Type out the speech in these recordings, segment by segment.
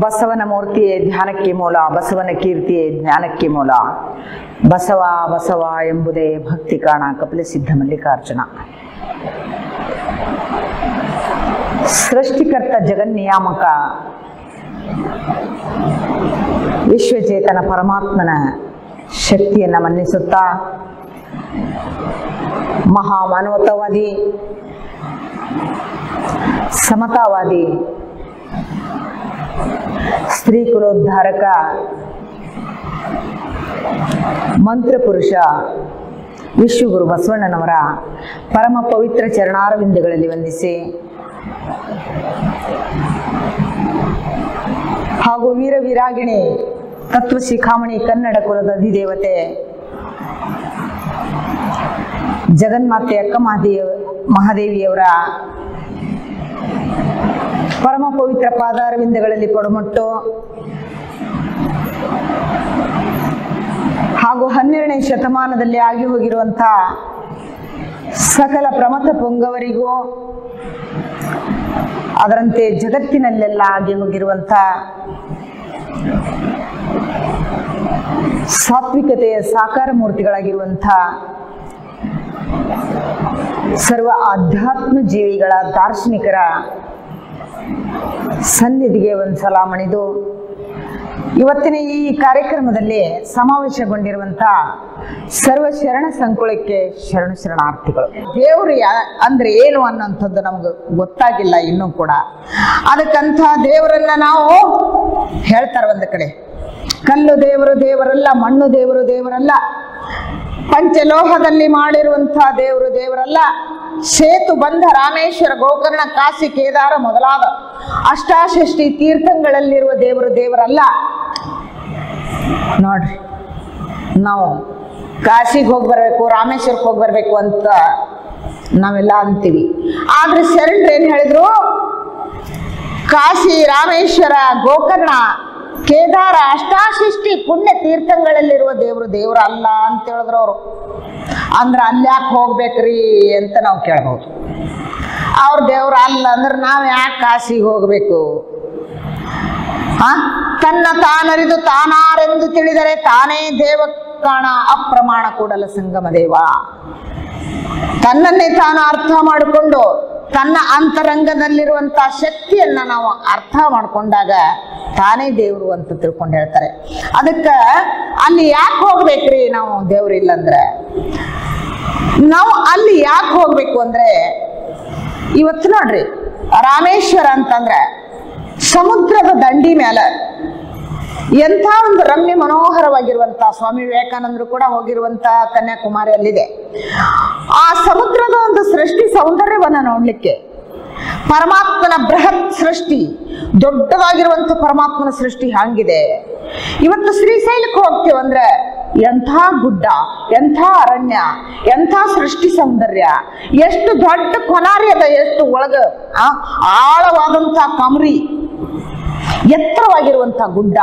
ಬಸವನ ಮೂರ್ತಿಯೇ ಧ್ಯಾನಕ್ಕೆ ಮೂಲ ಬಸವನ ಕೀರ್ತಿಯೇ ಜ್ಞಾನಕ್ಕೆ ಮೂಲ ಬಸವ ಬಸವ ಎಂಬುದೇ ಭಕ್ತಿ ಕಾಣ ಕಪಿಲ ಸಿದ್ಧ ಮಲ್ಲಿಕಾರ್ಜುನ ಸೃಷ್ಟಿಕರ್ತ ಜಗನ್ನಿಯಾಮಕ ವಿಶ್ವಚೇತನ ಪರಮಾತ್ಮನ ಶಕ್ತಿಯನ್ನು ಮನ್ನಿಸುತ್ತಾ ಮಹಾಮಾನವತಾವಾದಿ ಸಮತಾವಾದಿ ಸ್ತ್ರೀ ಕುಲೋದ್ಧಾರಕ ಮಂತ್ರಪುರುಷ ವಿಶ್ವಗುರು ಬಸವಣ್ಣನವರ ಪರಮ ಪವಿತ್ರ ಚರಣಾರವಿಂದಗಳಲ್ಲಿ ವಂದಿಸಿ ಹಾಗೂ ವೀರ ವೀರಾಗಿಣಿ ತತ್ವ ಶಿಖಾಮಣಿ ಕನ್ನಡ ಕುಲದ ಅಧಿದೇವತೆ ಜಗನ್ಮಾತೆ ಅಕ್ಕ ಮಹಾದೇವ ಮಹಾದೇವಿಯವರ ಪರಮ ಪವಿತ್ರ ಪಾದಾರವಿಂದಗಳಲ್ಲಿ ಕೊಡಮಟ್ಟು ಹಾಗೂ ಹನ್ನೆರಡನೇ ಶತಮಾನದಲ್ಲಿ ಆಗಿ ಹೋಗಿರುವಂಥ ಸಕಲ ಪ್ರಮಥ ಪೊಂಗವರಿಗೂ ಅದರಂತೆ ಜಗತ್ತಿನಲ್ಲೆಲ್ಲ ಆಗಿ ಹೋಗಿರುವಂಥ ಸಾತ್ವಿಕತೆಯ ಸಾಕಾರ ಮೂರ್ತಿಗಳಾಗಿರುವಂಥ ಸರ್ವ ಆಧ್ಯಾತ್ಮ ಜೀವಿಗಳ ದಾರ್ಶನಿಕರ ಸನ್ನಿಧಿಗೆ ಒಂದು ಸಲ ಮಣಿದು ಇವತ್ತಿನ ಈ ಕಾರ್ಯಕ್ರಮದಲ್ಲಿ ಸಮಾವೇಶಗೊಂಡಿರುವಂತ ಸರ್ವ ಶರಣ ಸಂಕುಲಕ್ಕೆ ಶರಣ ಶರಣಾರ್ಥಿಗಳು ದೇವರು ಯಾ- ಅಂದ್ರೆ ಏನು ಅನ್ನೋಂಥದ್ದು ನಮ್ಗೆ ಗೊತ್ತಾಗಿಲ್ಲ ಇನ್ನೂ ಕೂಡ ಅದಕ್ಕಂಥ ದೇವರನ್ನ ನಾವು ಹೇಳ್ತಾರೆ ಒಂದು ಕಡೆ ಕಲ್ಲು ದೇವರು ದೇವರಲ್ಲ ಮಣ್ಣು ದೇವರು ದೇವರಲ್ಲ ಪಂಚಲೋಹದಲ್ಲಿ ಮಾಡಿರುವಂತಹ ದೇವರು ದೇವರಲ್ಲ ಸೇತು ಬಂಧ ರಾಮೇಶ್ವರ ಗೋಕರ್ಣ ಕಾಶಿ ಕೇದಾರ ಮೊದಲಾದ ಅಷ್ಟಾಷಷ್ಟಿ ತೀರ್ಥಂಗಳಲ್ಲಿರುವ ದೇವರು ದೇವರಲ್ಲ ನೋಡ್ರಿ ನಾವು ಕಾಶಿಗೆ ಹೋಗಿ ಬರ್ಬೇಕು ರಾಮೇಶ್ವರಕ್ಕೆ ಹೋಗಿ ಬರ್ಬೇಕು ಅಂತ ನಾವೆಲ್ಲ ಅಂತೀವಿ ಆದ್ರೆ ಶರಣರು ಏನ್ ಹೇಳಿದ್ರು ಕಾಶಿ ರಾಮೇಶ್ವರ ಗೋಕರ್ಣ ಕೇದಾರ ಅಷ್ಟಾಶಿಷ್ಟಿ ಪುಣ್ಯ ತೀರ್ಥಂಗಳಲ್ಲಿರುವ ದೇವರು ದೇವರು ಅಲ್ಲ ಅಂತ ಹೇಳಿದ್ರು ಅವರು ಅಂದ್ರೆ ಅಲ್ಯಾಕೆ ಹೋಗ್ಬೇಕ್ರಿ ಅಂತ ನಾವು ಕೇಳ್ಬೋದು ಅವ್ರ ದೇವ್ರು ಅಲ್ಲ ಅಂದ್ರೆ ನಾವು ಯಾಕೆ ಕಾಶಿಗೆ ಹೋಗ್ಬೇಕು ಆ ತನ್ನ ತಾನರಿದು ತಾನಾರೆಂದು ತಿಳಿದರೆ ತಾನೇ ದೇವ ಕಾಣ ಅಪ್ರಮಾಣ ಕೂಡಲ ಸಂಗಮ ದೇವ ತನ್ನನ್ನೇ ತಾನು ಅರ್ಥ ಮಾಡಿಕೊಂಡು ತನ್ನ ಅಂತರಂಗದಲ್ಲಿರುವಂತ ಶಕ್ತಿಯನ್ನ ನಾವು ಅರ್ಥ ಮಾಡ್ಕೊಂಡಾಗ ತಾನೇ ದೇವರು ಅಂತ ತಿಳ್ಕೊಂಡು ಹೇಳ್ತಾರೆ ಅದಕ್ಕ ಅಲ್ಲಿ ಯಾಕೆ ಹೋಗ್ಬೇಕ್ರಿ ನಾವು ದೇವ್ರು ಇಲ್ಲಂದ್ರೆ ನಾವು ಅಲ್ಲಿ ಯಾಕೆ ಹೋಗ್ಬೇಕು ಅಂದ್ರೆ ಇವತ್ತು ನೋಡ್ರಿ ರಾಮೇಶ್ವರ ಅಂತಂದ್ರೆ ಸಮುದ್ರದ ದಂಡಿ ಮೇಲೆ ಎಂಥ ಒಂದು ರಮ್ಯ ಮನೋಹರವಾಗಿರುವಂತ ಸ್ವಾಮಿ ವಿವೇಕಾನಂದರು ಕೂಡ ಹೋಗಿರುವಂತ ಕನ್ಯಾಕುಮಾರಿ ಅಲ್ಲಿದೆ ಆ ಸಮುದ್ರದ ಒಂದು ಸೃಷ್ಟಿ ಸೌಂದರ್ಯವನ್ನ ನೋಡ್ಲಿಕ್ಕೆ ಪರಮಾತ್ಮನ ಬೃಹತ್ ಸೃಷ್ಟಿ ದೊಡ್ಡದಾಗಿರುವಂತ ಪರಮಾತ್ಮನ ಸೃಷ್ಟಿ ಹಂಗಿದೆ ಇವತ್ತು ಶ್ರೀಶೈಲಕ್ಕೆ ಹೋಗ್ತೀವಂದ್ರೆ ಎಂಥ ಗುಡ್ಡ ಎಂಥ ಅರಣ್ಯ ಎಂಥ ಸೃಷ್ಟಿ ಸೌಂದರ್ಯ ಎಷ್ಟು ದೊಡ್ಡ ಕೊನಾರಿ ಅದ ಎಷ್ಟು ಒಳಗ ಆ, ಆಳವಾದಂತ ಕಮರಿ ಎತ್ತರವಾಗಿರುವಂತ ಗುಡ್ಡ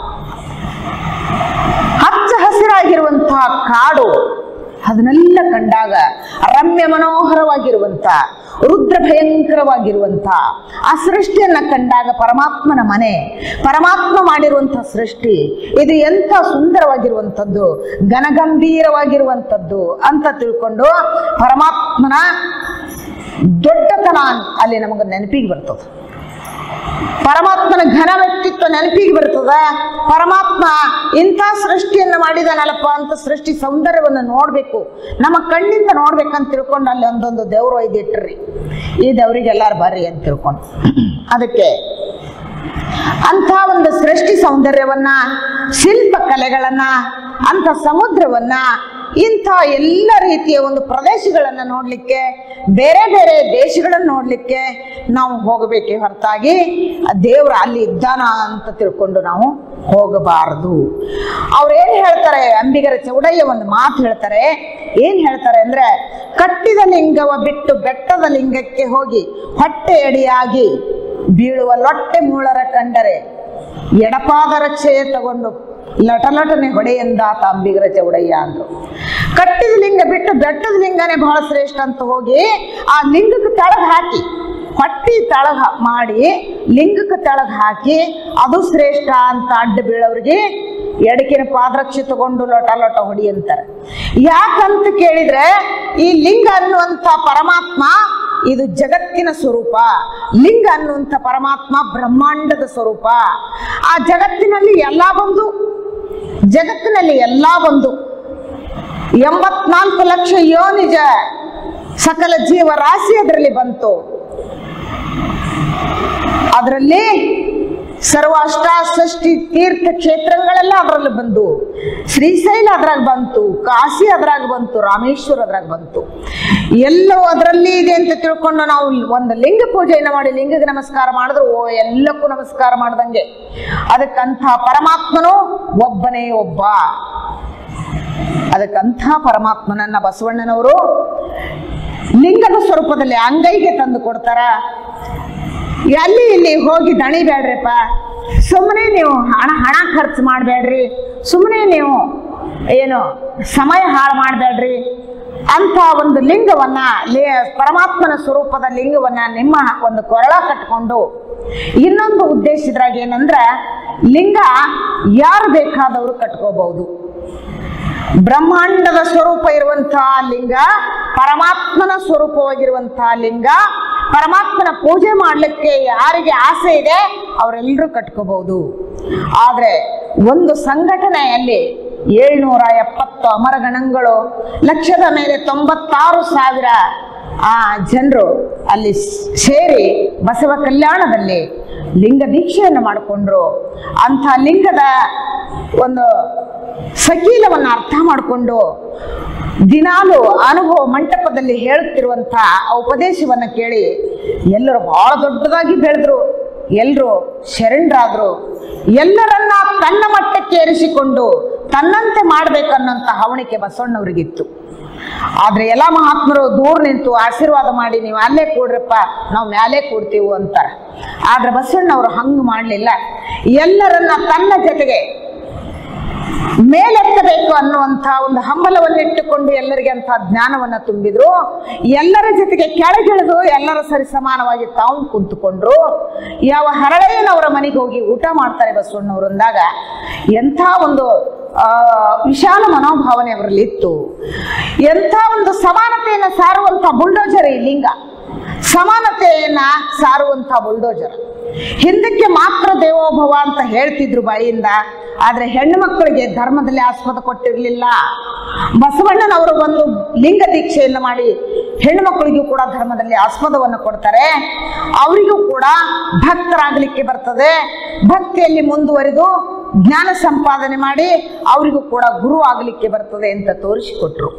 ಹಚ್ಚ ಹಸಿರಾಗಿರುವಂತಹ ಕಾಡು ಅದನ್ನೆಲ್ಲ ಕಂಡಾಗ ರಮ್ಯ ಮನೋಹರವಾಗಿರುವಂತ ರುದ್ರ ಭಯಂಕರವಾಗಿರುವಂತ ಆ ಸೃಷ್ಟಿಯನ್ನ ಕಂಡಾಗ ಪರಮಾತ್ಮನ ಮನೆ ಪರಮಾತ್ಮ ಮಾಡಿರುವಂತಹ ಸೃಷ್ಟಿ ಇದು ಎಂಥ ಸುಂದರವಾಗಿರುವಂಥದ್ದು ಘನಗಂಭೀರವಾಗಿರುವಂಥದ್ದು ಅಂತ ತಿಳ್ಕೊಂಡು ಪರಮಾತ್ಮನ ದೊಡ್ಡತನ ಅಲ್ಲಿ ನಮಗೆ ನೆನಪಿಗೆ ಬರ್ತದೆ ಪರಮಾತ್ಮನ ಘನ ವ್ಯಕ್ತಿತ್ವ ನೆನಪಿಗೆ ಬರ್ತದ ಪರಮಾತ್ಮ ಇಂಥ ಸೃಷ್ಟಿಯನ್ನ ಮಾಡಿದಾನಲ್ಲಪ್ಪ ಅಂತ ಸೃಷ್ಟಿ ಸೌಂದರ್ಯವನ್ನು ನೋಡ್ಬೇಕು ನಮ್ಮ ಕಣ್ಣಿಂದ ನೋಡ್ಬೇಕಂತ ತಿಳ್ಕೊಂಡು ಅಲ್ಲಿ ಒಂದೊಂದು ದೇವ್ರು ಒಯ್ದು ಇಟ್ರಿ ಈ ದೇವ್ರಿಗೆ ಎಲ್ಲಾರು ಬರ್ರಿ ಅಂತ ತಿಳ್ಕೊಂಡು ಅದಕ್ಕೆ ಅಂಥ ಒಂದು ಸೃಷ್ಟಿ ಸೌಂದರ್ಯವನ್ನ ಶಿಲ್ಪ ಕಲೆಗಳನ್ನ ಅಂಥ ಸಮುದ್ರವನ್ನ ಇಂಥ ಎಲ್ಲ ರೀತಿಯ ಒಂದು ಪ್ರದೇಶಗಳನ್ನ ನೋಡ್ಲಿಕ್ಕೆ ಬೇರೆ ಬೇರೆ ದೇಶಗಳನ್ನ ನೋಡ್ಲಿಕ್ಕೆ ನಾವು ಹೋಗಬೇಕೇ ಹೊರತಾಗಿ ದೇವ್ರು ಅಲ್ಲಿ ಇದ್ದಾನ ಅಂತ ತಿಳ್ಕೊಂಡು ನಾವು ಹೋಗಬಾರದು ಅವ್ರೇನ್ ಹೇಳ್ತಾರೆ ಅಂಬಿಗರ ಚೌಡಯ್ಯ ಒಂದು ಮಾತು ಹೇಳ್ತಾರೆ ಏನ್ ಹೇಳ್ತಾರೆ ಅಂದ್ರೆ ಕಟ್ಟಿದ ಲಿಂಗವ ಬಿಟ್ಟು ಬೆಟ್ಟದ ಲಿಂಗಕ್ಕೆ ಹೋಗಿ ಹೊಟ್ಟೆ ಅಡಿಯಾಗಿ ಬೀಳುವ ಲೊಟ್ಟೆ ಮೂಳರ ಕಂಡರೆ ಎಡಪಾದ ರಕ್ಷೆಯೇ ತಗೊಂಡು ಲಟಲಟನೆ ಹೊಡೆಯಂದಾತ ಅಂಬಿಗರ ಚೌಡಯ್ಯ ಅಂದ್ರು ಕಟ್ಟಿದ ಲಿಂಗ ಬಿಟ್ಟು ಬೆಟ್ಟದ ಲಿಂಗನೇ ಬಹಳ ಶ್ರೇಷ್ಠ ಅಂತ ಹೋಗಿ ಆ ಲಿಂಗಕ್ಕೆ ಕೆಳಗೆ ಹಾಕಿ ಹೊಟ್ಟಿ ತಳಗ ಮಾಡಿ ಲಿಂಗಕ್ಕೆ ತಳಗ ಹಾಕಿ ಅದು ಶ್ರೇಷ್ಠ ಅಂತ ಅಡ್ಡ ಬೀಳೋರಿಗೆ ಎಡಕಿನ ಪಾದರಕ್ಷೆ ತಗೊಂಡು ಲೊಟ ಲೊಟ ಹೊಡಿ ಅಂತಾರೆ ಯಾಕಂತ ಕೇಳಿದ್ರೆ ಈ ಲಿಂಗ ಅನ್ನುವಂಥ ಪರಮಾತ್ಮ ಇದು ಜಗತ್ತಿನ ಸ್ವರೂಪ ಲಿಂಗ ಅನ್ನುವಂಥ ಪರಮಾತ್ಮ ಬ್ರಹ್ಮಾಂಡದ ಸ್ವರೂಪ ಆ ಜಗತ್ತಿನಲ್ಲಿ ಎಲ್ಲ ಬಂದು ಜಗತ್ತಿನಲ್ಲಿ ಎಲ್ಲ ಬಂದು ಎಂಬತ್ನಾಲ್ಕು ಲಕ್ಷ ಯೋನಿಜ ಸಕಲ ಜೀವರಾಶಿ ಅದರಲ್ಲಿ ಬಂತು ಅದರಲ್ಲಿ ಸರ್ವಾಷ್ಟ ಷಷ್ಠಿ ತೀರ್ಥ ಕ್ಷೇತ್ರಗಳೆಲ್ಲ ಅದರಲ್ಲಿ ಬಂದು ಶ್ರೀಶೈಲ ಅದ್ರಾಗ ಬಂತು ಕಾಶಿ ಅದ್ರಾಗ ಬಂತು ರಾಮೇಶ್ವರ ಅದ್ರಾಗ ಬಂತು ಎಲ್ಲವೂ ಅದರಲ್ಲಿ ಇದೆ ಅಂತ ತಿಳ್ಕೊಂಡು ನಾವು ಒಂದು ಲಿಂಗ ಪೂಜೆಯನ್ನು ಮಾಡಿ ಲಿಂಗಕ್ಕೆ ನಮಸ್ಕಾರ ಮಾಡಿದ್ರು ಓ ಎಲ್ಲಕ್ಕೂ ನಮಸ್ಕಾರ ಮಾಡ್ದಂಗೆ ಅದಕ್ಕಂಥ ಪರಮಾತ್ಮನು ಒಬ್ಬನೇ ಒಬ್ಬ ಅದಕ್ಕಂಥ ಪರಮಾತ್ಮನನ್ನ ಬಸವಣ್ಣನವರು ಲಿಂಗದ ಸ್ವರೂಪದಲ್ಲಿ ಅಂಗೈಗೆ ತಂದು ಕೊಡ್ತಾರ ಅಲ್ಲಿ ಇಲ್ಲಿ ಹೋಗಿ ದಣಿಬೇಡ್ರಿಪ್ಪ ಸುಮ್ಮನೆ ನೀವು ಹಣ ಹಣ ಖರ್ಚು ಮಾಡಬೇಡ್ರಿ ಸುಮ್ಮನೆ ನೀವು ಏನು ಸಮಯ ಹಾಳು ಮಾಡಬೇಡ್ರಿ ಅಂತ ಒಂದು ಲಿಂಗವನ್ನ ಲೇ ಪರಮಾತ್ಮನ ಸ್ವರೂಪದ ಲಿಂಗವನ್ನ ನಿಮ್ಮ ಒಂದು ಕೊರಳ ಕಟ್ಕೊಂಡು ಇನ್ನೊಂದು ಉದ್ದೇಶದ್ರಾಗ ಏನಂದ್ರೆ ಲಿಂಗ ಯಾರು ಬೇಕಾದವರು ಕಟ್ಕೋಬಹುದು ಬ್ರಹ್ಮಾಂಡದ ಸ್ವರೂಪ ಇರುವಂತಹ ಲಿಂಗ ಪರಮಾತ್ಮನ ಸ್ವರೂಪವಾಗಿರುವಂತಹ ಲಿಂಗ ಪರಮಾತ್ಮನ ಪೂಜೆ ಮಾಡಲಿಕ್ಕೆ ಯಾರಿಗೆ ಆಸೆ ಇದೆ ಅವರೆಲ್ಲರೂ ಕಟ್ಕೋಬಹುದು ಆದ್ರೆ ಒಂದು ಸಂಘಟನೆಯಲ್ಲಿ ಏಳ್ನೂರ ಎಪ್ಪತ್ತು ಅಮರಗಣಗಳು ಲಕ್ಷದ ಮೇಲೆ ತೊಂಬತ್ತಾರು ಸಾವಿರ ಆ ಜನರು ಅಲ್ಲಿ ಸ್- ಸೇರಿ ಬಸವ ಕಲ್ಯಾಣದಲ್ಲಿ ಲಿಂಗ ದೀಕ್ಷೆಯನ್ನು ಮಾಡಿಕೊಂಡ್ರು ಅಂಥ ಲಿಂಗದ ಒಂದು ಸಕೀಲವನ್ನು ಅರ್ಥ ಮಾಡಿಕೊಂಡು ದಿನಾಲು ಅನುಭವ ಮಂಟಪದಲ್ಲಿ ಹೇಳುತ್ತಿರುವಂಥ ಆ ಉಪದೇಶವನ್ನ ಕೇಳಿ ಎಲ್ಲರೂ ಬಹಳ ದೊಡ್ಡದಾಗಿ ಬೆಳೆದ್ರು ಎಲ್ಲರೂ ಶರಣರಾದ್ರು ಎಲ್ಲರನ್ನ ತನ್ನ ಮಟ್ಟಕ್ಕೆ ಏರಿಸಿಕೊಂಡು ತನ್ನಂತೆ ಮಾಡ್ಬೇಕನ್ನೋಂಥ ಹವಣಿಕೆ ಬಸವಣ್ಣವರಿಗಿತ್ತು ಆದ್ರೆ ಎಲ್ಲ ಮಹಾತ್ಮರು ದೂರ ನಿಂತು ಆಶೀರ್ವಾದ ಮಾಡಿ ನೀವು ಅಲ್ಲೇ ಕೂಡ್ರಪ್ಪ ನಾವು ಮ್ಯಾಲೆ ಕೂಡ್ತೀವಿ ಅಂತಾರೆ ಆದ್ರೆ ಬಸವಣ್ಣವರು ಹಂಗೆ ಮಾಡಲಿಲ್ಲ ಎಲ್ಲರನ್ನ ತನ್ನ ಜೊತೆಗೆ ಮೇಲೆತ್ತಬೇಕು ಅನ್ನುವಂಥ ಒಂದು ಹಂಬಲವನ್ನಿಟ್ಟುಕೊಂಡು ಎಲ್ಲರಿಗೆ ಅಂತ ಜ್ಞಾನವನ್ನ ತುಂಬಿದ್ರು ಎಲ್ಲರ ಜೊತೆಗೆ ಕೆಳಗಿಳಿದು ಎಲ್ಲರ ಸರಿ ಸಮಾನವಾಗಿ ತಾವು ಕುಂತುಕೊಂಡ್ರು ಯಾವ ಹರಳೆಯನವರ ಮನೆಗೆ ಹೋಗಿ ಊಟ ಮಾಡ್ತಾರೆ ಬಸವಣ್ಣವರು ಅಂದಾಗ ಎಂಥ ಒಂದು ಆ, ವಿಶಾಲ ಮನೋಭಾವನೆ ಅವರಲ್ಲಿ ಇತ್ತು ಎಂಥ ಒಂದು ಸಮಾನತೆಯನ್ನು ಸಾರುವಂಥ ಬುಲ್ಡೋಜರ್ ಈ ಲಿಂಗ ಸಮಾನತೆಯನ್ನ ಸಾರುವಂಥ ಬುಲ್ಡೋಜರ್ ಹಿಂದಕ್ಕೆ ಮಾತ್ರ ದೇವೋಭವ ಅಂತ ಹೇಳ್ತಿದ್ರು ಬಾಯಿಯಿಂದ ಆದ್ರೆ ಹೆಣ್ಣು ಮಕ್ಕಳಿಗೆ ಧರ್ಮದಲ್ಲಿ ಆಸ್ಪದ ಕೊಟ್ಟಿರಲಿಲ್ಲ ಬಸವಣ್ಣನವರು ಒಂದು ಲಿಂಗ ದೀಕ್ಷೆಯನ್ನು ಮಾಡಿ ಹೆಣ್ಣು ಮಕ್ಕಳಿಗೂ ಕೂಡ ಧರ್ಮದಲ್ಲಿ ಆಸ್ಪದವನ್ನು ಕೊಡ್ತಾರೆ ಅವರಿಗೂ ಕೂಡ ಭಕ್ತರಾಗಲಿಕ್ಕೆ ಬರ್ತದೆ ಭಕ್ತಿಯಲ್ಲಿ ಮುಂದುವರಿದು ಜ್ಞಾನ ಸಂಪಾದನೆ ಮಾಡಿ ಅವರಿಗೂ ಕೂಡ ಗುರು ಆಗಲಿಕ್ಕೆ ಬರ್ತದೆ ಅಂತ ತೋರಿಸಿಕೊಟ್ರು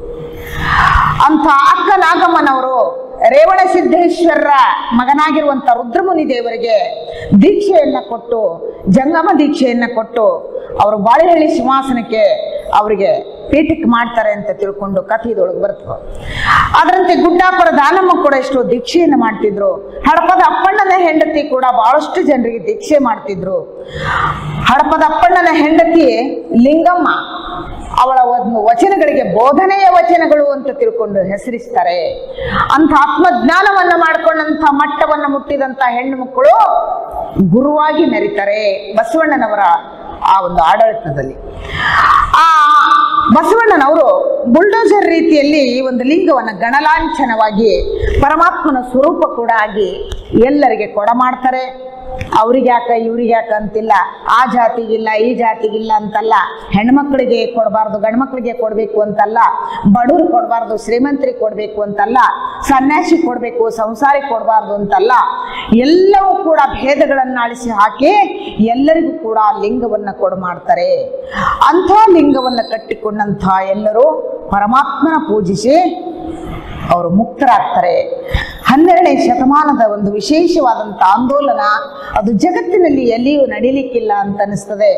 ಅಂತ ಅಕ್ಕ ನಾಗಮ್ಮನವರು ರೇವಣ ಸಿದ್ದೇಶ್ವರರ ಮಗನಾಗಿರುವಂತ ರುದ್ರಮುನಿ ದೇವರಿಗೆ ದೀಕ್ಷೆಯನ್ನ ಕೊಟ್ಟು ಜಂಗಮ ದೀಕ್ಷೆಯನ್ನ ಕೊಟ್ಟು ಅವರು ಬಾಳೆಹಳ್ಳಿ ಸಿಂಹಾಸನಕ್ಕೆ ಅವರಿಗೆ ಪೀಠಕ್ಕೆ ಮಾಡ್ತಾರೆ ಅಂತ ತಿಳ್ಕೊಂಡು ಕಥೆದೊಳಗೆ ಬರ್ತದೆ ಅದರಂತೆ ಗುಡ್ಡಾಪುರ ದಾನಮ್ಮ ಕೂಡ ಎಷ್ಟೋ ದೀಕ್ಷೆಯನ್ನು ಮಾಡ್ತಿದ್ರು ಹಡಪದ ಅಪ್ಪಣ್ಣನ ಹೆಂಡತಿ ಕೂಡ ಬಹಳಷ್ಟು ಜನರಿಗೆ ದೀಕ್ಷೆ ಮಾಡ್ತಿದ್ರು ಹಡಪದ ಅಪ್ಪಣ್ಣನ ಹೆಂಡತಿ ಲಿಂಗಮ್ಮ ಅವಳ ಒಂದು ವಚನಗಳಿಗೆ ಬೋಧನೆಯ ವಚನಗಳು ಅಂತ ತಿಳ್ಕೊಂಡು ಹೆಸರಿಸ್ತಾರೆ ಅಂತ ಆತ್ಮಜ್ಞಾನವನ್ನ ಮಾಡ್ಕೊಂಡಂತ ಮಟ್ಟವನ್ನ ಮುಟ್ಟಿದಂತ ಹೆಣ್ಣು ಮಕ್ಕಳು ಗುರುವಾಗಿ ಮೆರಿತಾರೆ ಬಸವಣ್ಣನವರ ಆ ಒಂದು ಆಡಳಿತದಲ್ಲಿ ಆ ಬಸವಣ್ಣನವರು ಬುಲ್ಡೋಜರ್ ರೀತಿಯಲ್ಲಿ ಈ ಒಂದು ಲಿಂಗವನ್ನು ಗಣಲಾಂಛನವಾಗಿ ಪರಮಾತ್ಮನ ಸ್ವರೂಪ ಕೂಡ ಆಗಿ ಎಲ್ಲರಿಗೆ ಕೊಡ ಮಾಡ್ತಾರೆ ಅವ್ರಿಗೆ ಯಾಕ ಇವ್ರಿಗೆ ಯಾಕ ಅಂತಿಲ್ಲ ಆ ಜಾತಿಗಿಲ್ಲ ಈ ಜಾತಿಗಿಲ್ಲ ಅಂತಲ್ಲ ಹೆಣ್ಮಕ್ಳಿಗೆ ಕೊಡಬಾರ್ದು ಗಂಡ್ಮಕ್ಳಿಗೆ ಕೊಡಬೇಕು ಅಂತಲ್ಲ ಬಡವ್ರು ಕೊಡಬಾರ್ದು ಶ್ರೀಮಂತರಿಗೆ ಕೊಡಬೇಕು ಅಂತಲ್ಲ ಸನ್ಯಾಸಿ ಕೊಡಬೇಕು ಸಂಸಾರಿ ಕೊಡಬಾರ್ದು ಅಂತಲ್ಲ ಎಲ್ಲವೂ ಕೂಡ ಭೇದಗಳನ್ನು ಅಳಿಸಿ ಹಾಕಿ ಎಲ್ಲರಿಗೂ ಕೂಡ ಲಿಂಗವನ್ನು ಕೊಡು ಮಾಡ್ತಾರೆ ಅಂಥ ಲಿಂಗವನ್ನು ಕಟ್ಟಿಕೊಂಡಂಥ ಎಲ್ಲರೂ ಪರಮಾತ್ಮನ ಪೂಜಿಸಿ ಅವರು ಮುಕ್ತರಾಗ್ತಾರೆ ಹನ್ನೆರಡನೇ ಶತಮಾನದ ಒಂದು ವಿಶೇಷವಾದಂಥ ಆಂದೋಲನ ಅದು ಜಗತ್ತಿನಲ್ಲಿ ಎಲ್ಲಿಯೂ ನಡೀಲಿಕ್ಕಿಲ್ಲ ಅಂತ ಅನಿಸ್ತದೆ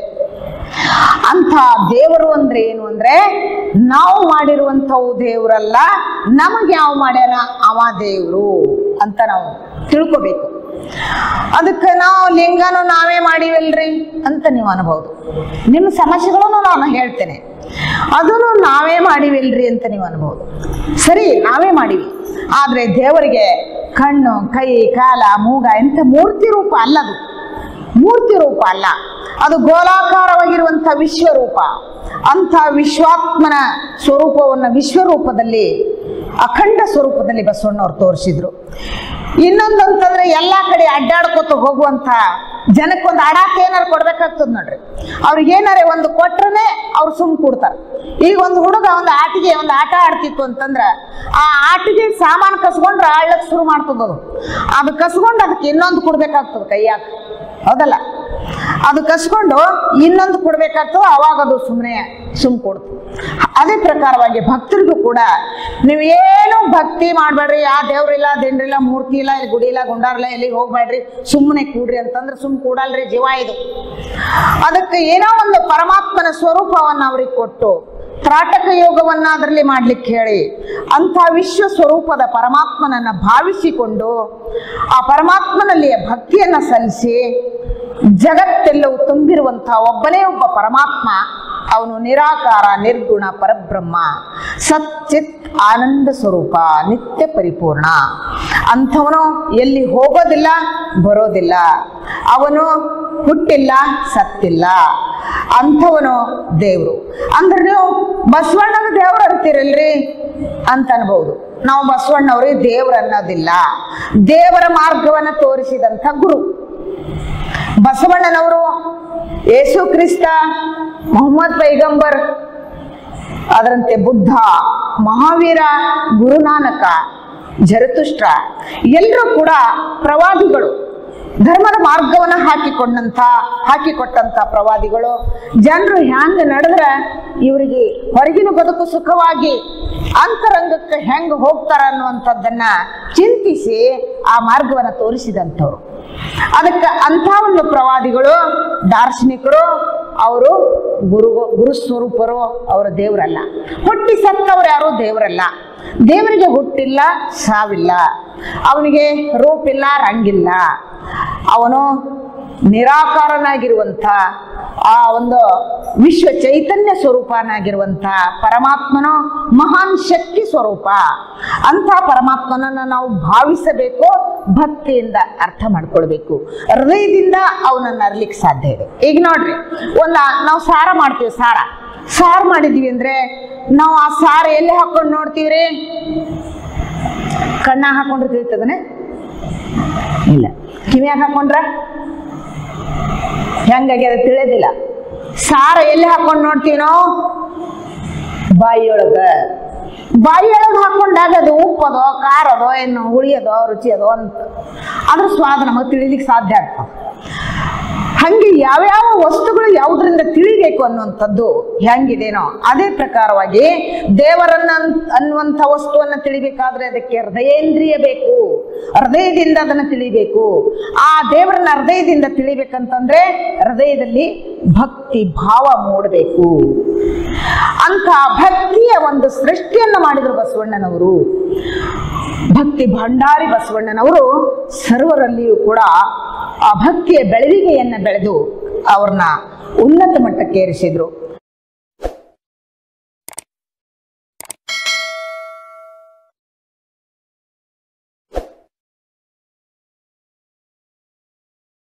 ಅಂಥ ದೇವರು ಅಂದ್ರೆ ಏನು ಅಂದ್ರೆ ನಾವು ಮಾಡಿರುವಂಥವು ದೇವರಲ್ಲ ನಮಗೆ ಯಾವ ಮಾಡ್ಯಾನ ಅವ ದೇವರು ಅಂತ ನಾವು ತಿಳ್ಕೋಬೇಕು ಅದಕ್ಕೆ ನಾವು ಲಿಂಗನು ನಾವೇ ಮಾಡಿವಲ್ರಿ ಅಂತ ನೀವು ಅನ್ಬೋದು ನಿಮ್ಮ ಸಮಸ್ಯೆಗಳನ್ನು ನಾನು ಹೇಳ್ತೇನೆ ಅದನ್ನು ನಾವೇ ಮಾಡಿವಿಲ್ರಿ ಅಂತ ನೀವು ಅನ್ಬೋದು ಸರಿ ನಾವೇ ಮಾಡಿವಿ ಆದ್ರೆ ದೇವರಿಗೆ ಕಣ್ಣು ಕೈ ಕಾಲ ಮೂಗ ಎಂತ ಮೂರ್ತಿ ರೂಪ ಅಲ್ಲದು ಮೂರ್ತಿ ರೂಪ ಅಲ್ಲ ಅದು ಗೋಲಾಕಾರವಾಗಿರುವಂಥ ವಿಶ್ವರೂಪ ಅಂಥ ವಿಶ್ವಾತ್ಮನ ಸ್ವರೂಪವನ್ನು ವಿಶ್ವರೂಪದಲ್ಲಿ ಅಖಂಡ ಸ್ವರೂಪದಲ್ಲಿ ಬಸವಣ್ಣವ್ರು ತೋರಿಸಿದ್ರು ಇನ್ನೊಂದು ಅಂತಂದ್ರೆ ಎಲ್ಲಾ ಕಡೆ ಅಡ್ಡಾಡ್ಕೊತ ಹೋಗುವಂತ ಜನಕ್ಕೊಂದು ಆಡಾಕ ಏನಾರು ಕೊಡ್ಬೇಕಾಗ್ತದ ನೋಡ್ರಿ ಅವ್ರಿಗೆ ಏನಾರೇ ಒಂದು ಕೊಟ್ರನೆ ಅವ್ರು ಸುಮ್ ಕೊಡ್ತಾರ ಈಗ ಒಂದು ಹುಡುಗ ಒಂದು ಆಟಿಗೆ ಒಂದು ಆಟ ಆಡ್ತಿತ್ತು ಅಂತಂದ್ರ ಆ ಆಟಿಗೆ ಸಾಮಾನು ಕಸ್ಕೊಂಡ್ರೆ ಆಳ್ಲಕ್ ಶುರು ಮಾಡ್ತದ ಅದು ಅದು ಕಸ್ಕೊಂಡು ಅದಕ್ಕೆ ಇನ್ನೊಂದು ಕೊಡ್ಬೇಕಾಗ್ತದ ಕೈಯಾಗ ಹೌದಲ್ಲ ಅದು ಕಸ್ಕೊಂಡು ಇನ್ನೊಂದು ಕೊಡ್ಬೇಕಾಗ್ತದೆ ಅವಾಗ ಅದು ಸುಮ್ಮನೆ ಸುಮ್ ಕೊಡ್ತು ಅದೇ ಪ್ರಕಾರವಾಗಿ ಭಕ್ತರಿಗೂ ಕೂಡ ನೀವು ಏನು ಭಕ್ತಿ ಮಾಡಬೇಡ್ರಿ ಯಾ ದೇವ್ರಿಲ್ಲ ದಿಂಡ್ರಿಲ್ಲ ಮೂರ್ತಿ ಇಲ್ಲ ಇಲ್ಲಿ ಗುಡಿ ಇಲ್ಲ ಗುಂಡಾರಿಲ್ಲ ಎಲ್ಲಿಗೆ ಹೋಗ್ಬೇಡ್ರಿ ಸುಮ್ಮನೆ ಕೂಡ್ರಿ ಅಂತಂದ್ರೆ ಸುಮ್ ಕೂಡಲ್ರಿ ಜೀವ ಇದು ಅದಕ್ಕೆ ಏನೋ ಒಂದು ಪರಮಾತ್ಮನ ಸ್ವರೂಪವನ್ನು ಅವ್ರಿಗೆ ಕೊಟ್ಟು ತ್ರಾಟಕ ಯೋಗವನ್ನ ಅದರಲ್ಲಿ ಮಾಡ್ಲಿಕ್ಕೆ ಹೇಳಿ ಅಂಥ ವಿಶ್ವ ಸ್ವರೂಪದ ಪರಮಾತ್ಮನನ್ನ ಭಾವಿಸಿಕೊಂಡು ಆ ಪರಮಾತ್ಮನಲ್ಲಿ ಭಕ್ತಿಯನ್ನ ಸಲ್ಲಿಸಿ ಜಗತ್ತೆಲ್ಲವೂ ತುಂಬಿರುವಂಥ ಒಬ್ಬನೇ ಒಬ್ಬ ಪರಮಾತ್ಮ ಅವನು ನಿರಾಕಾರ ನಿರ್ಗುಣ ಪರಬ್ರಹ್ಮ ಸಚ್ಚಿತ್ ಆನಂದ ಸ್ವರೂಪ ನಿತ್ಯ ಪರಿಪೂರ್ಣ ಅಂಥವನು ಎಲ್ಲಿ ಹೋಗೋದಿಲ್ಲ ಬರೋದಿಲ್ಲ ಅವನು ಹುಟ್ಟಿಲ್ಲ ಸತ್ತಿಲ್ಲ ಅಂಥವನು ದೇವರು ಅಂದ್ರೆ ನೀವು ಬಸವಣ್ಣನ ದೇವ್ರು ಅಂತೀರಲ್ರಿ ಅಂತ ಅನ್ಬಹುದು ನಾವು ಬಸವಣ್ಣವ್ರಿಗೆ ದೇವ್ರು ಅನ್ನೋದಿಲ್ಲ ದೇವರ ಮಾರ್ಗವನ್ನು ತೋರಿಸಿದಂಥ ಗುರು ಬಸವಣ್ಣನವರು ಯೇಸು ಕ್ರಿಸ್ತ ಮೊಹಮ್ಮದ್ ಪೈಗಂಬರ್ ಅದರಂತೆ ಬುದ್ಧ ಮಹಾವೀರ ಗುರುನಾನಕ ಜರತುಷ್ಟ್ರ ಎಲ್ಲರೂ ಕೂಡ ಪ್ರವಾದಿಗಳು ಧರ್ಮದ ಮಾರ್ಗವನ್ನು ಹಾಕಿಕೊಂಡಂತ ಹಾಕಿಕೊಟ್ಟಂತ ಪ್ರವಾದಿಗಳು ಜನರು ಹ್ಯಾಂಗ ನಡೆದ್ರೆ ಇವರಿಗೆ ಹೊರಗಿನ ಬದುಕು ಸುಖವಾಗಿ ಅಂತರಂಗಕ್ಕೆ ಹೆಂಗ್ ಹೋಗ್ತಾರ ಅನ್ನುವಂಥದ್ದನ್ನ ಚಿಂತಿಸಿ ಆ ಮಾರ್ಗವನ್ನು ತೋರಿಸಿದಂಥವ್ರು ಅದಕ್ಕೆ ಅಂಥ ಒಂದು ಪ್ರವಾದಿಗಳು ದಾರ್ಶನಿಕರು ಅವರು ಗುರು ಗುರು ಸ್ವರೂಪರು ಅವರ ದೇವರಲ್ಲ ಹುಟ್ಟಿ ಸತ್ತವ್ರು ಯಾರು ದೇವರಲ್ಲ ದೇವರಿಗೆ ಹುಟ್ಟಿಲ್ಲ ಸಾವಿಲ್ಲ ಅವನಿಗೆ ರೂಪಿಲ್ಲ ರಂಗಿಲ್ಲ ಅವನು ನಿರಾಕಾರನಾಗಿರುವಂಥ ಆ ಒಂದು ವಿಶ್ವ ಚೈತನ್ಯ ಸ್ವರೂಪನಾಗಿರುವಂಥ ಪರಮಾತ್ಮನು ಮಹಾನ್ ಶಕ್ತಿ ಸ್ವರೂಪ ಅಂಥ ಪರಮಾತ್ಮನನ್ನ ನಾವು ಭಾವಿಸಬೇಕು ಭಕ್ತಿಯಿಂದ ಅರ್ಥ ಮಾಡ್ಕೊಳ್ಬೇಕು ಹೃದಯದಿಂದ ಅವನನ್ನ ಅರ್ಲಿಕ್ಕೆ ಸಾಧ್ಯ ಇದೆ ಈಗ ನೋಡ್ರಿ ಒಂದ ನಾವು ಸಾರ ಮಾಡ್ತೀವಿ ಸಾರ ಸಾರು ಮಾಡಿದ್ವಿ ಅಂದ್ರೆ ನಾವು ಆ ಸಾರ ಎಲ್ಲಿ ಹಾಕೊಂಡು ನೋಡ್ತೀವ್ರಿ ಕಣ್ಣ ಹಾಕೊಂಡ್ರೆ ತಿಳಿತದನೆ ಇಲ್ಲ ಕಿವಿಯಾಗ ಹಾಕೊಂಡ್ರ ಹೆಂಗಾಗ್ಯದ ತಿಳಿಯೋದಿಲ್ಲ ಸಾರ ಎಲ್ಲಿ ಹಾಕೊಂಡು ನೋಡ್ತೀವಿ ನಾವು ಬಾಯಿಯೊಳಗ ಬಾಯಿಯೊಳಗೆ ಹಾಕೊಂಡಾಗ ಅದು ಉಪ್ಪದೋ ಖಾರದೋ ಏನು ಹುಳಿಯದೋ ರುಚಿಯದೋ ಅಂತ ಅದ್ರ ಸ್ವಾದ ನಮಗೆ ತಿಳಿಲಿಕ್ಕೆ ಸಾಧ್ಯ ಆಗ್ತದೆ ಹಂಗೆ ಯಾವ್ಯಾವ ವಸ್ತುಗಳು ಯಾವುದರಿಂದ ತಿಳಿಬೇಕು ಅನ್ನುವಂಥದ್ದು ಹೆಂಗಿದೇನೋ ಅದೇ ಪ್ರಕಾರವಾಗಿ ದೇವರನ್ನ ಅನ್- ಅನ್ನುವಂಥ ವಸ್ತುವನ್ನ ತಿಳಿಬೇಕಾದ್ರೆ ಅದಕ್ಕೆ ಹೃದಯೇಂದ್ರಿಯ ಬೇಕು ಹೃದಯದಿಂದ ಅದನ್ನ ತಿಳಿಬೇಕು ಆ ದೇವರನ್ನ ಹೃದಯದಿಂದ ತಿಳಿಬೇಕಂತಂದ್ರೆ ಹೃದಯದಲ್ಲಿ ಭಕ್ತಿ ಭಾವ ಮೂಡಬೇಕು ಅಂತ ಭಕ್ತಿಯ ಒಂದು ಸೃಷ್ಟಿಯನ್ನ ಮಾಡಿದ್ರು ಬಸವಣ್ಣನವರು ಭಕ್ತಿ ಭಂಡಾರಿ ಬಸವಣ್ಣನವರು ಸರ್ವರಲ್ಲಿಯೂ ಕೂಡ ಆ ಭಕ್ತಿಯ ಬೆಳವಿಗೆಯನ್ನ ಬೆಳೆದು ಅವ್ರನ್ನ ಉನ್ನತ ಮಟ್ಟಕ್ಕೆ ಏರಿಸಿದ್ರು